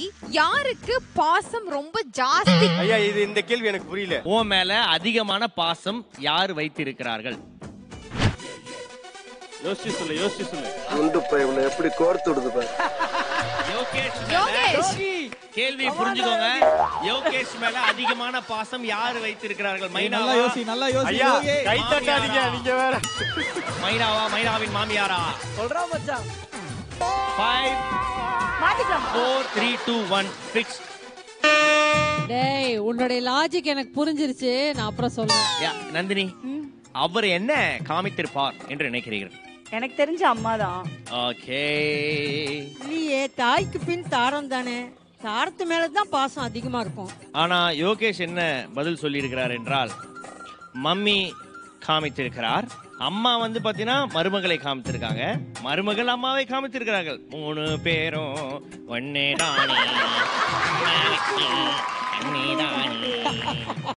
யாருக்கு பாசம் ரொம்ப ஜாஸ்தி ஐயா இது இந்த கேள்வி எனக்கு புரியல உன் மேல அதிகமான பாசம் யார் வைத்திருக்கிறார்கள் யோசிச்சு சொல்லு யோசிச்சு சொல்லு குண்டு பையனை எப்படி கோர்த்து விடுது பாரு யோகேஷ் மேல- யோகேஷ் கேள்வி புரிஞ்சுக்கோங்க யோகேஷ் மேல அதிகமான பாசம் யார் வைத்திருக்கிறார்கள் நல்லா மைனாவா யோசி நல்லா யோசி ஐயா யோகி. கை தட்டாதீங்க நீங்க வேற மைனாவா மைனாவின் மாமியாரா சொல்றா மச்சான் five four three two one fix டேய் உன்னுடைய லாஜிக் எனக்கு புரிஞ்சிருச்சு நான் அப்புறம் சொல்றேன் நந்தினி அவர் என்ன காமித்திருப்பார் என்று நினைக்கிறீர்கள் எனக்கு தெரிஞ்ச அம்மா தான் ஓகே இல்லையே தாய்க்கு பின் தாரம் தானே தாரத்து மேல தான் பாசம் அதிகமா இருக்கும் ஆனா யோகேஷ் என்ன பதில் சொல்லியிருக்கிறார் என்றால் மம்மி காமித்திருக்கிறார் அம்மா வந்து பாத்தீங்கன்னா மருமகளை காமித்திருக்காங்க மருமகள் அம்மாவை காமித்திருக்கிறார்கள் மூணு பேரும் ஒன்னே தானே